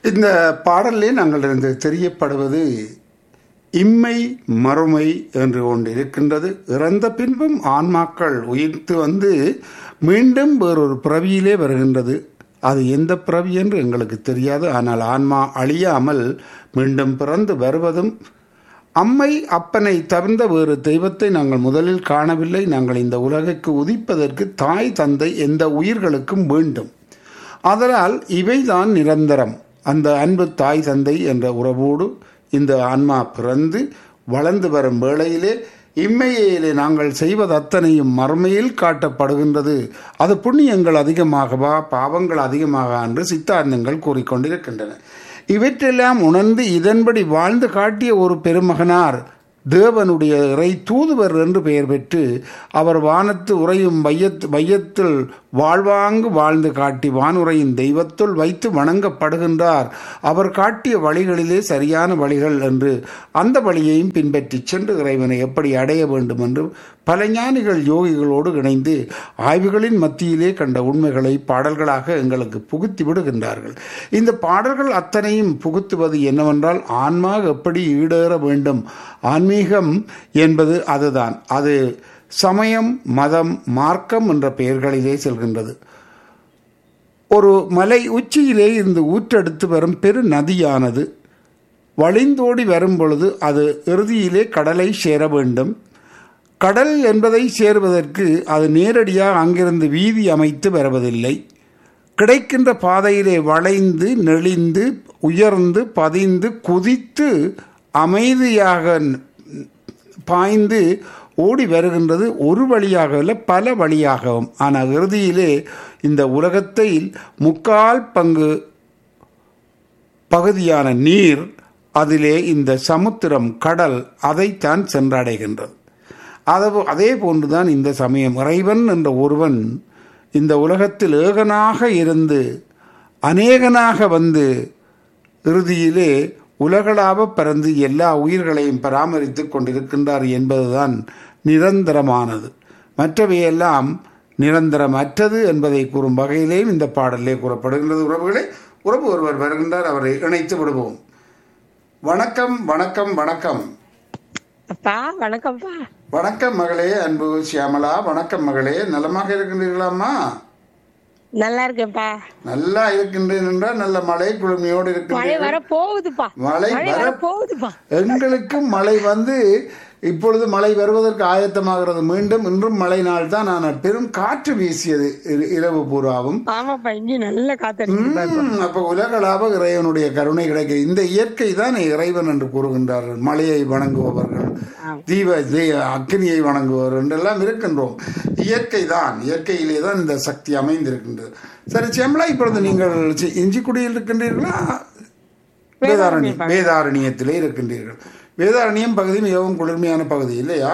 இந்த பாடலிலே நாங்கள் இருந்து தெரியப்படுவது இம்மை மறுமை என்று ஒன்று இருக்கின்றது இறந்த பின்பும் ஆன்மாக்கள் உயிர்த்து வந்து மீண்டும் வேறொரு பிறவியிலே வருகின்றது அது எந்த பிறவி என்று எங்களுக்கு தெரியாது ஆனால் ஆன்மா அழியாமல் மீண்டும் பிறந்து வருவதும் அம்மை அப்பனை தவிர்ந்த வேறு தெய்வத்தை நாங்கள் முதலில் காணவில்லை நாங்கள் இந்த உலகுக்கு உதிப்பதற்கு தாய் தந்தை எந்த உயிர்களுக்கும் வேண்டும் அதனால் இவைதான் நிரந்தரம் அந்த அன்பு தாய் தந்தை என்ற உறவோடு இந்த ஆன்மா பிறந்து வளர்ந்து வரும் வேளையிலே இம்மையிலே நாங்கள் செய்வது அத்தனையும் மறுமையில் காட்டப்படுகின்றது அது புண்ணியங்கள் அதிகமாகவா பாவங்கள் அதிகமாக என்று சித்தாந்தங்கள் கூறிக்கொண்டிருக்கின்றன இவற்றெல்லாம் உணர்ந்து இதன்படி வாழ்ந்து காட்டிய ஒரு பெருமகனார் தேவனுடைய இறை தூதுவர் என்று பெயர் பெற்று அவர் வானத்து உறையும் வையத் வையத்தில் வாழ்வாங்கு வாழ்ந்து காட்டி வானுரையின் தெய்வத்துள் வைத்து வணங்கப்படுகின்றார் அவர் காட்டிய வழிகளிலே சரியான வழிகள் என்று அந்த வழியையும் பின்பற்றி சென்று இறைவனை எப்படி அடைய வேண்டும் என்று பல ஞானிகள் யோகிகளோடு இணைந்து ஆய்வுகளின் மத்தியிலே கண்ட உண்மைகளை பாடல்களாக எங்களுக்கு புகுத்தி விடுகின்றார்கள் இந்த பாடல்கள் அத்தனையும் புகுத்துவது என்னவென்றால் ஆன்மா எப்படி ஈடேற வேண்டும் ஆன்மீகம் என்பது அதுதான் அது சமயம் மதம் மார்க்கம் என்ற பெயர்களிலே செல்கின்றது ஒரு மலை உச்சியிலே இருந்து ஊற்றெடுத்து வரும் பெரு நதியானது வழிந்தோடி வரும் பொழுது அது இறுதியிலே கடலை சேர வேண்டும் கடல் என்பதை சேருவதற்கு அது நேரடியாக அங்கிருந்து வீதி அமைத்து வருவதில்லை கிடைக்கின்ற பாதையிலே வளைந்து நெளிந்து உயர்ந்து பதிந்து குதித்து அமைதியாக பாய்ந்து ஓடி வருகின்றது ஒரு வழியாக இல்லை பல வழியாகவும் ஆனால் இறுதியிலே இந்த உலகத்தை முக்கால் பங்கு பகுதியான நீர் அதிலே இந்த சமுத்திரம் கடல் அதைத்தான் சென்றடைகின்றது அது அதே போன்றுதான் இந்த சமயம் இறைவன் என்ற ஒருவன் இந்த உலகத்தில் ஏகனாக இருந்து அநேகனாக வந்து இறுதியிலே உலகளாவ பறந்து எல்லா உயிர்களையும் பராமரித்து கொண்டிருக்கின்றார் என்பதுதான் நிரந்தரமானது மற்றவையெல்லாம் நிரந்தரமற்றது என்பதை கூறும் வகையிலேயும் இந்த பாடலே கூறப்படுகின்றது உறவுகளே உறவு ஒருவர் வருகின்றார் அவரை இணைத்து விடுவோம் வணக்கம் வணக்கம் வணக்கம் அப்பா வணக்கம்ப்பா வணக்கம் மகளே அன்பு சியாமலா வணக்கம் மகளே நலமாக இருக்கின்றீர்களாம்மா நல்லா இருக்கேன்ப்பா நல்லா இருக்கின்றேன் என்றால் நல்ல மழை குழுமையோடு மழை இருக்கின்றீர்கள் வர போகுதுப்பா மழை மழை வர வர போகுதுப்பா எங்களுக்கும் மழை வந்து இப்பொழுது மழை வருவதற்கு ஆயத்தமாகிறது மீண்டும் இன்றும் மழை நாள் தான் ஆனால் பெரும் காற்று வீசியது இர- இரவு பூராவும் ஆமாப்பா இங்கே நல்ல காத்தடிக்குதுப்பா ம், அப்ப உலகளாவ இறைவனுடைய கருணை கிடைக்க இந்த இயற்கை தான் இறைவன் என்று கூறுகின்றார்கள் மழையை வணங்குபவர்கள் தீப தீ- அக்னியை வணங்குபவர் என்றெல்லாம் இருக்கின்றோம் இயற்கை தான் இயற்கையிலே தான் இந்த சக்தி அமைந்திருக்கின்றது சரி செம்மலா இப்பொழுது நீங்கள் சி- இஞ்சிக்குடியில் இருக்கின்றீர்களா வேதாரண்யம் வேதாரண்யத்திலே இருக்கின்றீர்கள் வேதாரண்யம் பகுதி மிகவும் குளிர்மையான பகுதி இல்லையா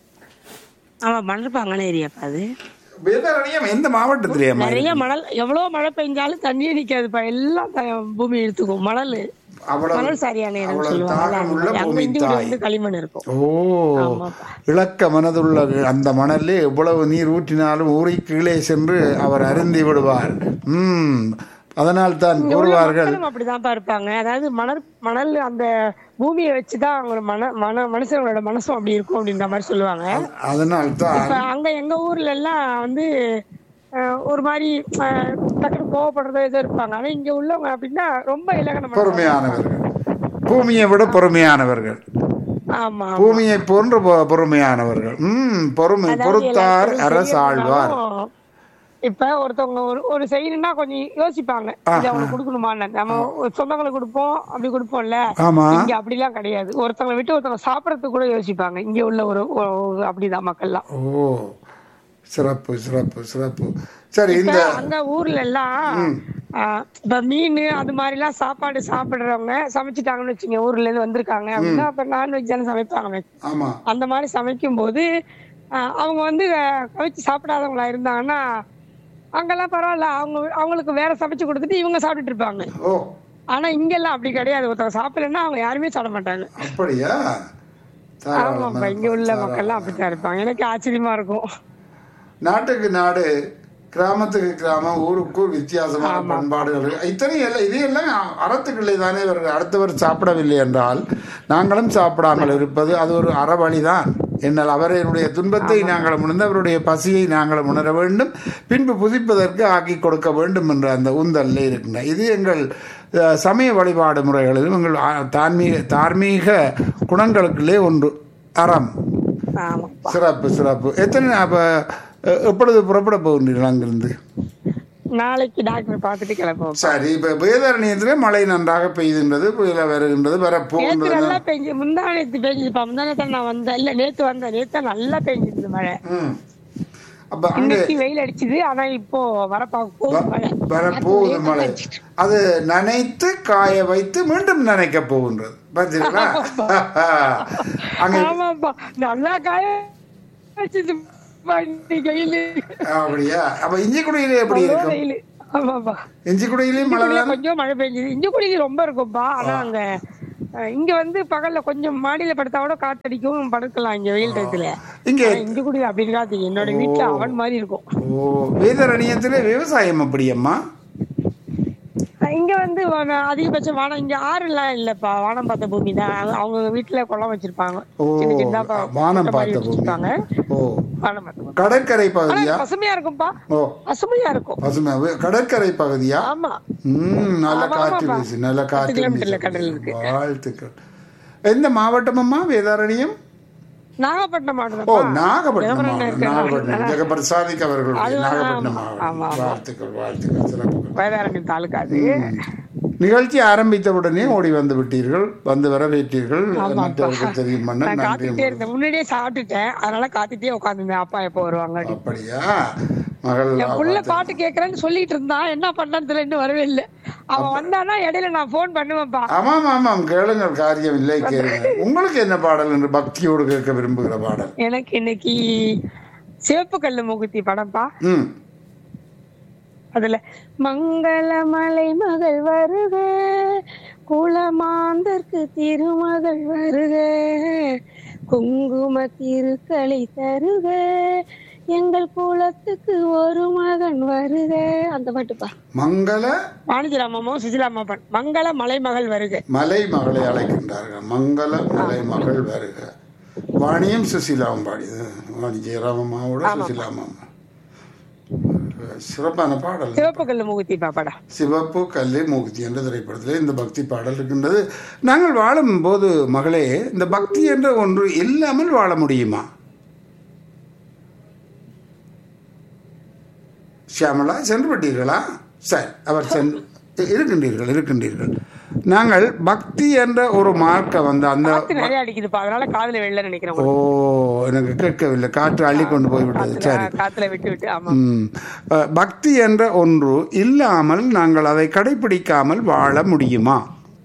ஆமா மணற்பாங்கான ஏரியாப்பா அது வேதாரண்யம் எந்த மாவட்டத்திலே அம்மா நிறைய மணல் எவ்வளவு மழை பெஞ்சாலும் தண்ணியே நிக்காதுப்பா எல்லாம் த- பூமி இழுத்துக்கும் மணல் அவ்வளவு மணல் சரியான இடம் அவ்வளவு சொல்லுவாங்க தாகமுள்ள அங்க பூமி இஞ்சி தாய் வந்து களிமண் இருக்கும் ஓ ஆமாப்பா. இளக்க மனதுள்ள அந்த மணலில் எவ்வளவு நீர் ஊற்றினாலும் ஊறி கீழே சென்று அவர் அருந்தி விடுவார் ம் அதனால் தான் கூறுவார்கள் மக்களும் அப்படிதான்ப்பா இருப்பாங்க அதாவது மணல் மணல் அந்த பூமியை வச்சுதான் அவங்க மன மன மனுஷங்களோட மனசும் அப்படி இருக்கும் அப்படின்ற மாதிரி சொல்லுவாங்க அதனால் தான் இப்ப அங்க எங்க ஊர்ல எல்லாம் வந்து அஹ், ஒரு மாதிரி அஹ், டக்குனு கோவப்படுறதோ ஏதோ இருப்பாங்க ஆனா இங்க உள்ளவங்க அப்படின்னா ரொம்ப இலகன பொறுமையானவர்கள் பூமியை விட பொறுமையானவர்கள் ஆமா பூமியை போன்ற பொ- பொறுமையானவர்கள் ம் பொறுமை அதாவது பொறுத்தார் எல்லாருக்கும் அரசாழ்வார் செய்யறதுனாலும் இப்ப ஒருத்தவங்க ஒரு ஒரு செய்யணும்னா கொஞ்சம் யோசிப்பாங்க இது அவங்களுக்கு கொடுக்கணுமான்னு நம்ம ஒரு சொந்தங்களுக்கு கொடுப்போம் அப்படி கொடுப்போம்ல ஆமா இங்க அப்படிலாம் கிடையாது ஒருத்தவங்களை விட்டு ஒருத்தவங்க சாப்பிடறதுக்கு கூட யோசிப்பாங்க இங்க உள்ள ஒரு ஒரு- அப்படிதான் மக்கள்லாம் ஓ சிறப்பு சிறப்பு சிறப்பு சரி இப்ப இந்த அங்க ஊர்ல எல்லாம் ஆஹ், இப்ப மீன் அது மாதிரி எல்லாம் சாப்பாடு சாப்பிடுறவங்க சமைச்சிட்டாங்கன்னு வச்சுங்க ஊர்ல இருந்து வந்திருக்காங்க அப்படின்னா அப்ப நான்வெஜ் தானே சமைப்பாங்க ஆமா அந்த மாதிரி சமைக்கும் போது ஆஹ், அவங்க வந்து அஹ், கவிச்சு சாப்பிடாதவங்களா இருந்தாங்கன்னா அங்கெல்லாம் பரவாயில்ல அவங்க அவங்களுக்கு வேற சமைச்சு கொடுத்துட்டு இவங்க சாப்பிட்டுட்டு இருப்பாங்க ஓ ஆனா இங்கெல்லாம் அப்படி கிடையாது ஒருத்தவங்க சாப்பிடலன்னா அவங்க யாருமே சாப்பிட மாட்டாங்க அப்படியா தாராளமா. ஆமாப்பா இங்க உள்ள மக்கள்லாம் அப்படித்தான் இருப்பாங்க எனக்கு ஆச்சரியமா இருக்கும் நாட்டுக்கு நாடு கிராமத்துக்கு கிராமம் ஊருக்கு ஊர் வித்தியாசமான பண்பாடுகள் இருக்கு. இத்தனை எல்லாம் இது எல்லாம் அறத்துக்களை தானே இவர்கள் அடுத்தவர் சாப்பிடவில்லை என்றால் நாங்களும் சாப்பிடாமல் இருப்பது அது ஒரு அறவழிதான் என்னால் அவருடைய துன்பத்தை நாங்கள் உணர்ந்து அவருடைய பசியை நாங்கள் உணர வேண்டும் பின்பு புதிப்பதற்கு ஆக்கி கொடுக்க வேண்டும் என்ற அந்த உந்தல்ல இருக்கின்ற இது எங்கள் அஹ், சமய வழிபாடு முறைகளிலும் எங்கள் ஆ- தார்மீக தார்மீக குணங்களுக்குள்ளே ஒன்று அறம் ஆமாப்பா சிறப்பு சிறப்பு எத்தனை அப்ப அஹ், எப்பொழுது புறப்பட போகின்றீர்கள் அங்கிருந்து நாளைக்கு டாக்டர் பார்த்துட்டு கிளம்புவோம் சரி இப்ப வேதாரண்யத்திலே மழை நன்றாக பெய்கின்றது புயல வருகின்றது வர நேத்து போகின்றது நல்லா பெஞ்சு முந்தா நேத்து பெஞ்சுதுப்பா முந்தா நேத்து நான் வந்தேன் இல்ல நேத்து வந்தேன் நேத்து நல்லா பெஞ்சிருந்தது மழை ம். அப்ப அங்கே இன்னைக்கு வெயில் அடிச்சுது ஆனா இப்போ வரப்பா போகுது மழை வர போகுது மழை அது நனைத்து காய வைத்து மீண்டும் நனைக்க போகின்றது பார்த்தீங்களா அங்க ஆமாப்பா நல்லா காய வச்சுது வெயில் அப்படியா அப்ப இஞ்சி குடியிலே எப்படி அவ்வளோ இருக்கும் வெயில் ஆமாப்பா இஞ்சி குடியிலேயும் மழை இஞ்சிக்குடியில தானே? கொஞ்சம் மழை பெஞ்சது இஞ்சிக்குடியில ரொம்ப இருக்கும்பா ஆனா அங்க அஹ், இங்க வந்து பகல்ல கொஞ்சம் மாடியில படுத்தா கூட காத்தடிக்கும் படுக்கலாம் இங்க வெயில் டயத்துல இங்கே ஆனா இஞ்சிக்குடி அப்படின்னு காத்து என்னோட வீட்டுல அவன் மாதிரி இருக்கும் ஓ வேதாரண்யத்திலே விவசாயம் அப்படி அம்மா அஹ், இங்க வந்து வன- அதிகபட்சம் வானம் இங்க ஆறு எல்லாம் இல்லப்பா வானம் பார்த்த பூமி தான் அவங்க வீட்டுல குளம் வச்சிருப்பாங்க ஓ சின்ன சின்னதா ப- வானம் குட்டை மாதிரி பார்த்த பூமி வச்சிருப்பாங்க ஓ வானம் பார்த்த பூமி. கடற்கரை ஆனா பகுதியா பசுமையா இருக்கும்பா ஓ பசுமையா இருக்கும் பசுமை வே- கடற்கரை பகுதியா ஆமா ம் நல்ல ஆமா, காற்று ஆமாப்பா. வீசு நல்ல காற்று பத்து கிலோமீட்டர்ல வீசு. கடல் இருக்கு. வாழ்த்துக்கள் எந்த மாவட்டம் அம்மா வேதாரண்யம் நாகப்பட்டினம் ஓ மாவட்டம் நாகப்பட்டினம் விவரம் மாவட்டம் இருக்கு. நாகப்பட்டினம் ஜெகபர் சாதிக் அவர்களுடைய அது ஆமா, நாகப்பட்டினம் ஆமா, மாவட்டம் ஆமா. வாழ்த்துக்கள் வாழ்த்துக்கள் சிறப்புகள் வேதாரண்யம் தாலுக்கா அது நிகழ்ச்சி ஆரம்பித்தவுடனே ஓடி வந்து விட்டீர்கள் வந்து வரவேற்றீர்கள் மற்றவருக்கு தெரியும் மன்னர் நான் நன்றி காத்துட்டே இருந்தேன் முன்னாடியே சாப்பிட்டுட்டேன் அதனால காத்துட்டே உட்காந்துருந்தேன் அப்பா எப்போ வருவாங்க அப்படின்னு. அப்படியா மகள் என் புள்ள பாட்டு கேக்குறேன்னு சொல்லிட்டு இருந்தான் என்ன பண்ணான்னு தெரியல இன்னும் வரவே இல்லை அவன் வந்தானா இடையில நான் ஃபோன் பண்ணுவேன்ப்பா ஆமாம் ஆமாம் கேளுங்கள் காரியம் இல்லை கேளுங்க உங்களுக்கு என்ன பாடல் என்று பக்தியோடு கேட்க விரும்புகிற பாடல் எனக்கு இன்னைக்கு சிவப்பு கல்லு முகுத்தி படம்ப்பா ம் அதுல மங்களமலை மகள் வருக குலமாந்தர்க்கு திருமகள் வருக குங்கும திருக்களை தருக எங்கள் குலத்துக்கு ஒரு மகன் வருக அந்த பாட்டுப்பா மங்கள வாணிஜிராமமும் சுசிலாமாப்பன் மங்கள மலைமகள் வருக மலை மகளை அழைக்கின்றார்கள் மங்கள மலை மகள் வருக வாணியும் சுசீலாவும் பாடியது வாணி ஜெயராமம்மாவோட சுசீலாமா சிறப்பான பாடல் சிவப்பு கல்லு முகுத்தி பாப்படா சிவப்பு கல்லு மூக்குத்தி என்ற திரைப்படத்தில் இந்த பக்தி பாடல் இருக்கின்றது நாங்கள் வாழும் போது மகளே இந்த பக்தி என்ற ஒன்று இல்லாமல் வாழ முடியுமா ஷியாமலா சென்று விட்டீர்களா சரி அவர் சென்று இருக்கின்றீர்கள் இருக்கின்றீர்கள் நாங்கள் பக்தி என்ற ஒரு மார்க்க வந்து அந்த காத்து நிறைய அடிக்குதுப்பா அதனால காதுல வெளில நினைக்கிறேன் ஓ எனக்கு கேட்கவில்லை காற்று அள்ளி கொண்டு போய்விட்டது சரி காத்துல விட்டு விட்டு ஆமா ம். அஹ், பக்தி என்ற ஒன்று இல்லாமல் நாங்கள் அதை கடைபிடிக்காமல் வாழ முடியுமா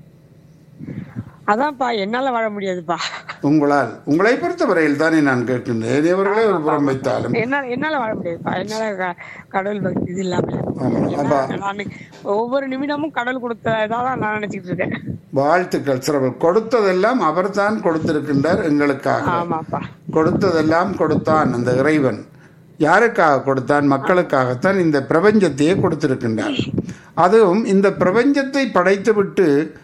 அதான்ப்பா என்னால வாழ முடியாதுப்பா உங்களால் உங்களை பொறுத்தவரையில் தானே நான் கேட்கின்றேன் எவர்களே ஒரு புறம் வைத்தாலும் என்னால என்னால வாழ முடியாதுப்பா என்னால க- கடவுள் பக்தி இது இல்லாம ஆமா. அப்ப நான் ஒவ்வொரு நிமிடமும் கடவுள் கொடுத்ததான் நான் நினைச்சிட்டு இருக்கேன் வாழ்த்துக்கள் சிறப்பு கொடுத்ததெல்லாம் அவர்தான் கொடுத்திருக்கின்றார் எங்களுக்காக ஆமாப்பா கொடுத்ததெல்லாம் கொடுத்தான் அந்த இறைவன் யாருக்காக கொடுத்தான் மக்களுக்காகத்தான் இந்த பிரபஞ்சத்தையே கொடுத்திருக்கின்றார் அதுவும் இந்த பிரபஞ்சத்தை படைத்துவிட்டு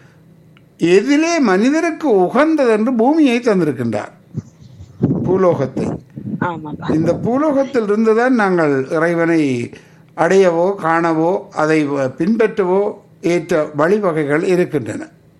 எதிலே மனிதருக்கு உகந்ததென்று பூமியை தந்திருக்கின்றார் பூலோகத்தை ஆமாப்பா இந்த பூலோகத்தில் இருந்துதான் நாங்கள் இறைவனை அடையவோ காணவோ அதை வ- பின்பற்றவோ ஏற்ற வழிவகைகள் இருக்கின்றன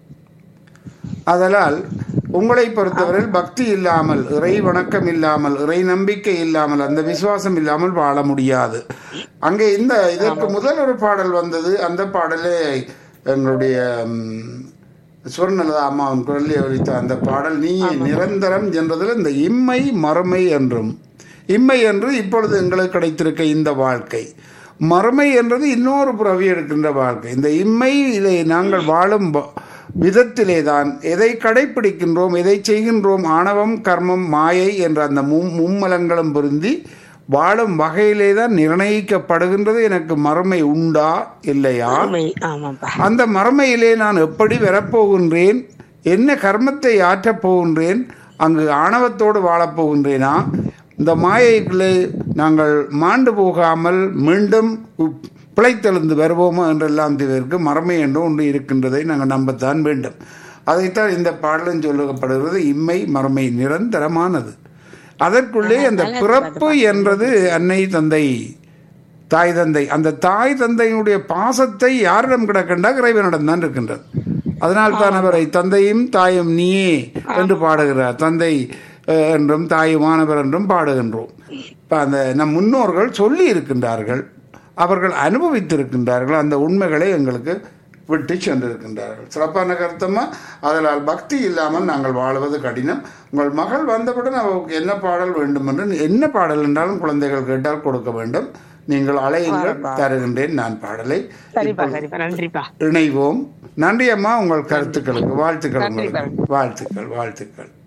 அதனால் உங்களை பொறுத்தவரையில் பக்தி இல்லாமல் இறை வணக்கம் இல்லாமல் இறை நம்பிக்கை இல்லாமல் அந்த விசுவாசம் இல்லாமல் வாழ முடியாது அங்கே இந்த இதற்கு முதல் ஒரு பாடல் வந்தது அந்த பாடலே எங்களுடைய ம், சுவர்ணலதா அம்மாவின் குரலில் ஒலித்த அந்த பாடல் நீ நிரந்தரம் என்றதில் இந்த இம்மை மறுமை என்றும் இம்மை என்று இப்பொழுது எங்களுக்கு கிடைத்திருக்க இந்த வாழ்க்கை மறுமை என்றது இன்னொரு புறவி எடுக்கின்ற வாழ்க்கை இந்த இம்மை இதை நாங்கள் வாழும் வ- விதத்திலே தான் எதை கடைப்பிடிக்கின்றோம் எதை செய்கின்றோம் ஆணவம் கர்மம் மாயை என்ற அந்த மும் மும்மலங்களும் பொருந்தி வாழும் வகையிலே தான் நிர்ணயிக்கப்படுகின்றது எனக்கு மறுமை உண்டா இல்லையா ஆமை ஆமாப்பா அந்த மறுமையிலே நான் எப்படி வரப்போகின்றேன் என்ன கர்மத்தை ஆற்றப் போகின்றேன் அங்கு ஆணவத்தோடு வாழப் போகின்றேனா இந்த மாயைக்குள்ளே நாங்கள் மாண்டு போகாமல் மீண்டும் உ- பிழைத்தெழுந்து வருவோமா என்றெல்லாம் இதற்கு மறமை என்று ஒன்று இருக்கின்றதை நாங்கள் நம்பத்தான் வேண்டும் அதைத்தான் இந்த பாடலும் சொல்லப்படுகிறது இம்மை மறுமை நிரந்தரமானது அதற்குள்ளே அந்த பிறப்பு என்றது அன்னை தந்தை தாய் தந்தை அந்த தாய் தந்தையினுடைய பாசத்தை யாரிடம் கிடக்கின்றா இறைவனிடம் தான் இருக்கின்றது அதனால் தான் அவரை தந்தையும் தாயும் நீயே என்று பாடுகிறார் தந்தை அஹ், என்றும் தாயுமானவர் என்றும் பாடுகின்றோம் இப்போ அந்த நம் முன்னோர்கள் சொல்லி இருக்கின்றார்கள் அவர்கள் அனுபவித்திருக்கின்றார்கள் அந்த உண்மைகளை எங்களுக்கு விட்டு சென்றிருக்கின்றார்கள் சிறப்பான கருத்தமா அதனால் பக்தி இல்லாமல் நாங்கள் வாழ்வது கடினம் உங்கள் மகள் வந்தவுடன் அவருக்கு என்ன பாடல் வேண்டும் என்று என்ன பாடல் என்றாலும் குழந்தைகள் கேட்டால் கொடுக்க வேண்டும் நீங்கள் அலையுங்கள் தருகின்றேன் நான் பாடலை சரிப்பா சரிப்பா நன்றிப்பா இணைவோம் நன்றி அம்மா உங்கள் கருத்துக்களுக்கு வாழ்த்துக்கள் நன்றி, உங்களுக்கு வாழ்த்துக்கள் வாழ்த்துக்கள்